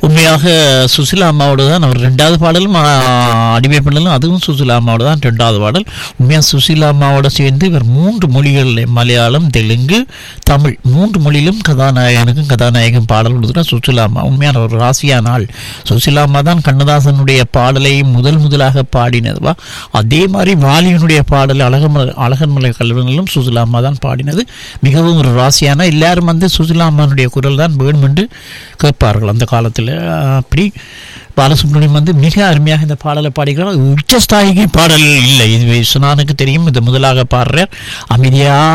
உண்மையாக சுசிலா அம்மாவோட தான் அவர் ரெண்டாவது பாடலும் ஆ, அடிமை பண்ணலும் அதுவும் சுசிலா அம்மாவோட தான் ரெண்டாவது பாடல் உண்மையாக சுசிலா அம்மாவோட சேர்ந்து இவர் மூன்று மொழிகளில் மலையாளம் தெலுங்கு தமிழ் மூன்று மொழியிலும் கதாநாயகனுக்கும் கதாநாயகன் பாடல் கொடுத்துட்டா சுசிலா அம்மா உண்மையான ஒரு ராசியான ஆள் சுசிலா அம்மா தான் கண்ணதாசனுடைய பாடலை முதல் முதலாக பாடினதுவா அதே மாதிரி வாலியனுடைய பாடல் அழகமலை அழகன்மலை கல்வனிலும் சுசிலா அம்மா தான் பாடினது மிகவும் ஒரு ராசியான எல்லாரும் வந்து சுசிலா அம்மானுடைய குரல் தான் வேணும் என்று கேட்பார்கள் அந்த காலத்தில் அப்படி பாலசுப்ரமணியம் வந்து மிக அருமையாக இந்த பாடலை பாடிக்கிறார் உச்சஸ்தாயிக்கு பாடல் இல்லை இது விஸ்வநாதனுக்கு தெரியும் இது முதலாக பாடுறார் அமைதியா